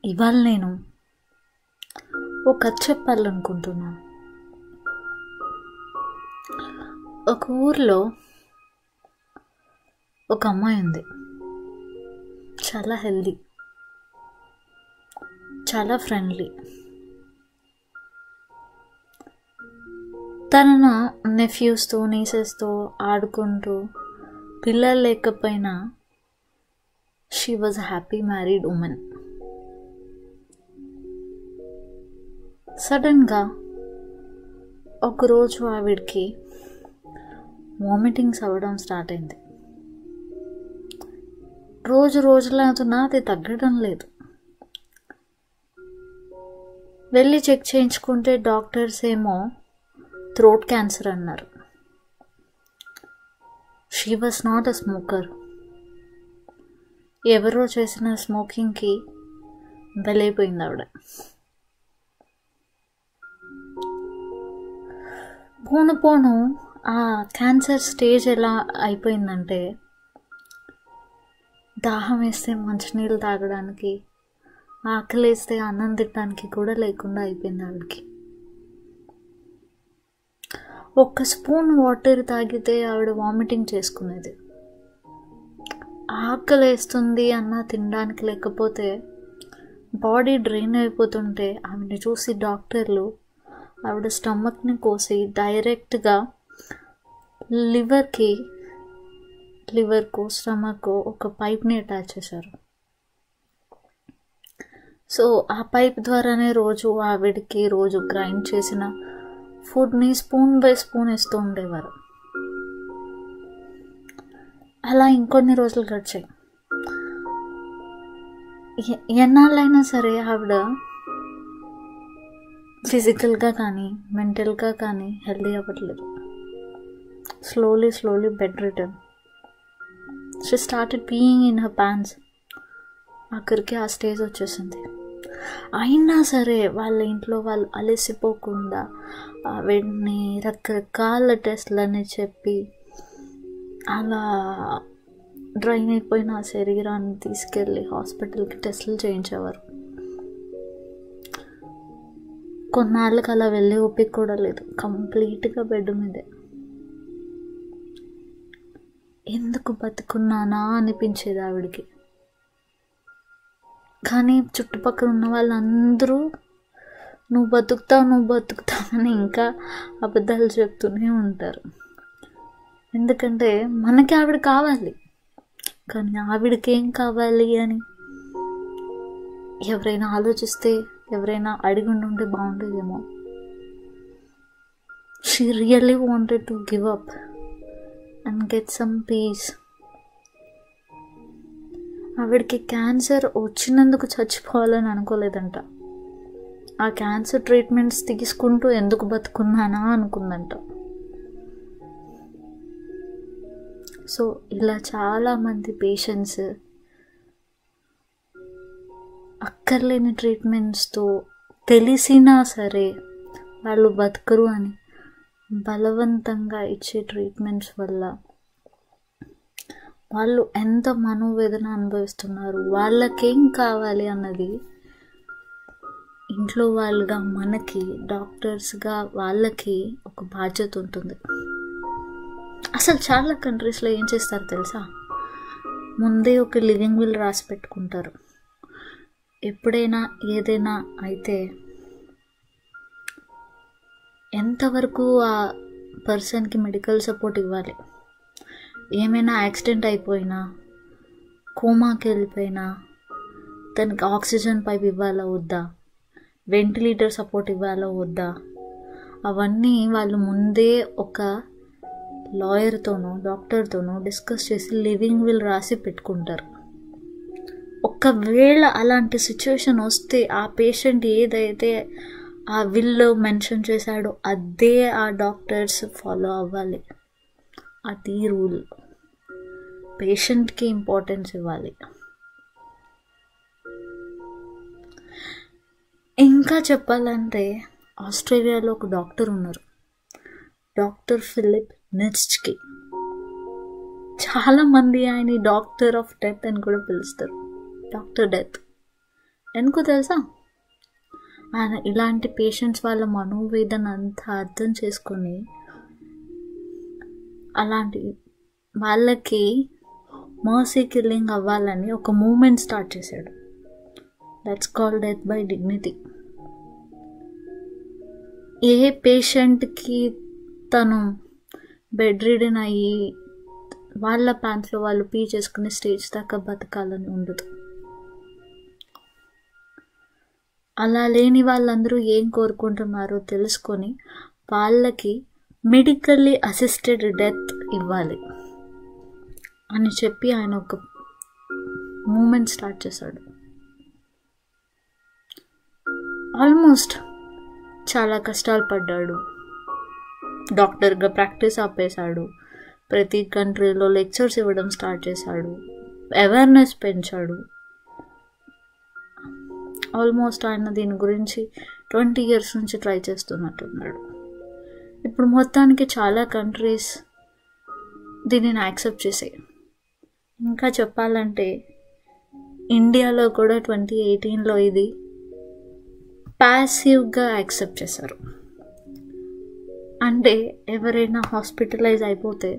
ఇవాళ నేను ఒక కథ చెప్పాలనుకుంటున్నాను ఒక ఊర్లో ఒక అమ్మాయి ఉంది చాలా హెల్దీ చాలా ఫ్రెండ్లీ తన నెఫ్యూస్తో నీసెస్తో ఆడుకుంటూ పిల్లలు లేకపోయినా she was happy married women సడన్గా ఒకరోజు ఆవిడకి వామిటింగ్స్ అవ్వడం స్టార్ట్ అయింది రోజు రోజులు అవుతున్నా అది తగ్గడం లేదు వెళ్ళి చెక్ చేయించుకుంటే డాక్టర్స్ ఏమో థ్రోట్ క్యాన్సర్ అన్నారు she was not a smoker ఎవరో చేసిన స్మోకింగ్కి బలైపోయింది ఆవిడ పోను పోను ఆ క్యాన్సర్ స్టేజ్ ఎలా అయిపోయిందంటే దాహం వేస్తే మంచినీళ్ళు తాగడానికి ఆకలి వేస్తే అన్నం తినడానికి కూడా లేకుండా అయిపోయింది ఆవిడకి ఒక్క స్పూన్ వాటర్ తాగితే ఆవిడ వామిటింగ్ చేసుకునేది ఆకలి వేస్తుంది అన్న తినడానికి లేకపోతే బాడీ డ్రైన్ అయిపోతుంటే ఆవిడని చూసి డాక్టర్లు ఆవిడ స్టమక్ని కోసి డైరెక్ట్గా లివర్కి లివర్కు స్టమక్ ఒక పైప్ని అటాచ్ చేశారు సో ఆ పైప్ ద్వారానే రోజు ఆవిడకి రోజు గ్రైండ్ చేసిన ఫుడ్ని స్పూన్ బై స్పూన్ ఇస్తూ ఉండేవారు అలా ఇంకొన్ని రోజులు గడిచాయి ఎన్నాళ్ళైనా సరే ఆవిడ ఫిజికల్గా కానీ మెంటల్గా కానీ హెల్దీ అవ్వట్లేదు slowly slowly bed return she started peeing in her pants అక్కడికి ఆ స్టేజ్ వచ్చేసింది అయినా సరే వాళ్ళ ఇంట్లో వాళ్ళు అలసిపోకుండా ఆవిడ్ని రకరకాల టెస్ట్లని చెప్పి అలా డ్రైన్ అయిపోయిన శరీరాన్ని తీసుకెళ్ళి హాస్పిటల్కి టెస్టులు చేయించేవారు కొన్నాళ్ళకి అలా వెళ్ళే ఓపిక కూడా లేదు కంప్లీట్గా బెడ్ మీదే ఎందుకు బతుకున్నానా అనిపించేది ఆవిడికి కానీ చుట్టుపక్కల ఉన్న వాళ్ళందరూ నువ్వు బతుకుతావు నువ్వు బతుకుతావు అని ఇంకా అబద్ధాలు చెప్తూనే ఉంటారు ఎందుకంటే మనకి ఆవిడ కావాలి కానీ ఆవిడకి ఏం కావాలి అని ఎవరైనా ఆలోచిస్తే ఎవరైనా అడిగి ఉంటే బాగుండేదేమో she really wanted to give up and get some peace ఆవిడకి క్యాన్సర్ వచ్చినందుకు చచ్చిపోవాలని అనుకోలేదంట ఆ క్యాన్సర్ ట్రీట్మెంట్స్ తీసుకుంటూ ఎందుకు బతుకున్నానా అనుకుందంట సో ఇలా చాలామంది పేషెంట్స్ అక్కర్లేని ట్రీట్మెంట్స్తో తెలిసినా సరే వాళ్ళు బతకరు అని బలవంతంగా ఇచ్చే ట్రీట్మెంట్స్ వల్ల వాళ్ళు ఎంత మనోవేదన అనుభవిస్తున్నారు వాళ్ళకేం కావాలి అన్నది ఇంట్లో వాళ్ళుగా మనకి డాక్టర్స్గా వాళ్ళకి ఒక బాధ్యత ఉంటుంది అసలు చాలా కంట్రీస్లో ఏం చేస్తారు తెలుసా ముందే ఒక లివింగ్ విల్ రాసి పెట్టుకుంటారు ఎప్పుడైనా ఏదైనా అయితే ఎంతవరకు ఆ పర్సన్కి మెడికల్ సపోర్ట్ ఇవ్వాలి ఏమైనా యాక్సిడెంట్ అయిపోయినా కోమాకి వెళ్ళిపోయినా తనకి ఆక్సిజన్ పైప్ ఇవ్వాలా వద్దా వెంటిలేటర్ సపోర్ట్ ఇవ్వాలా వద్దా అవన్నీ వాళ్ళు ముందే ఒక లాయర్తోనో డాక్టర్తోనో డిస్కస్ చేసి లివింగ్ విల్ రాసి పెట్టుకుంటారు ఒకవేళ అలాంటి సిచ్యువేషన్ వస్తే ఆ పేషెంట్ ఏదైతే ఆ విల్లో మెన్షన్ చేశాడో అదే ఆ డాక్టర్స్ ఫాలో అవ్వాలి అది రూల్ పేషెంట్కి ఇంపార్టెన్స్ ఇవ్వాలి ఇంకా చెప్పాలంటే ఆస్ట్రేలియాలో ఒక డాక్టర్ ఉన్నారు డాక్టర్ ఫిలిప్ నెచ్కి చాలామంది ఆయన డాక్టర్ ఆఫ్ డెత్ అని కూడా పిలుస్తారు డాక్టర్ డెత్ ఎందుకో తెలుసా ఆయన ఇలాంటి పేషెంట్స్ వాళ్ళ మనోవేదన అంతా అర్థం చేసుకొని అలాంటి వాళ్ళకి మర్సీ కిల్లింగ్ అవ్వాలని ఒక మూమెంట్ స్టార్ట్ చేశాడు that's call death by dignity ఏ పేషెంట్కి తను బెడ్ రీడన్ అయ్యి వాళ్ళ ప్యాంట్లో వాళ్ళు పీ చేసుకునే స్టేజ్ దాకా బతకాలని ఉండదు అలా లేని వాళ్ళందరూ ఏం కోరుకుంటున్నారో తెలుసుకొని వాళ్ళకి మెడికల్లీ అసిస్టెడ్ డెత్ ఇవ్వాలి అని చెప్పి ఆయన ఒక మూమెంట్ స్టార్ట్ చేశాడు ఆల్మోస్ట్ చాలా కష్టాలు పడ్డాడు డాక్టర్గా ప్రాక్టీస్ ఆపేశాడు ప్రతి కంట్రీలో లెక్చర్స్ ఇవ్వడం స్టార్ట్ చేశాడు అవేర్నెస్ పెంచాడు ఆల్మోస్ట్ ఆయన దీని గురించి ట్వంటీ ఇయర్స్ నుంచి ట్రై చేస్తున్నట్టున్నాడు ఇప్పుడు మొత్తానికి చాలా కంట్రీస్ దీనిని యాక్సెప్ట్ చేసాయి ఇంకా చెప్పాలంటే ఇండియాలో కూడా ట్వంటీ ఎయిటీన్లో ఇది ప్యాసివ్గా యాక్సెప్ట్ చేశారు అంటే ఎవరైనా హాస్పిటలైజ్ అయిపోతే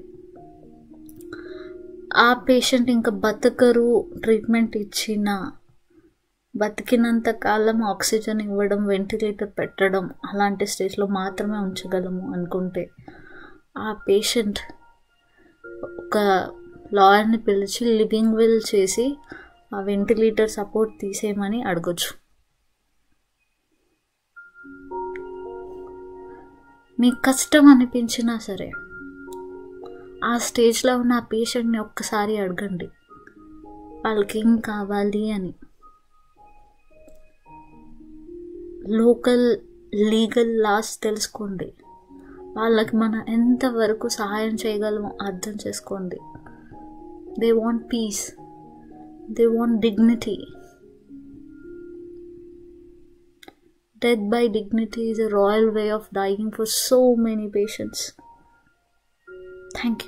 ఆ పేషెంట్ ఇంకా బతకరు ట్రీట్మెంట్ ఇచ్చిన బతికినంత కాలం ఆక్సిజన్ ఇవ్వడం వెంటిలేటర్ పెట్టడం అలాంటి స్టేజ్లో మాత్రమే ఉంచగలము అనుకుంటే ఆ పేషెంట్ ఒక లాయర్ని పిలిచి లివింగ్ విల్ చేసి ఆ వెంటిలేటర్ సపోర్ట్ తీసేయమని అడగొచ్చు మీకు కష్టం అనిపించినా సరే ఆ స్టేజ్లో ఉన్న ఆ పేషెంట్ని ఒక్కసారి అడగండి వాళ్ళకి ఏం కావాలి అని లోకల్ లీగల్ లాస్ తెలుసుకోండి వాళ్ళకి మనం ఎంతవరకు సహాయం చేయగలమో అర్థం చేసుకోండి they want peace they want dignity death by dignity is a royal way of dying for so many patients. Thank you.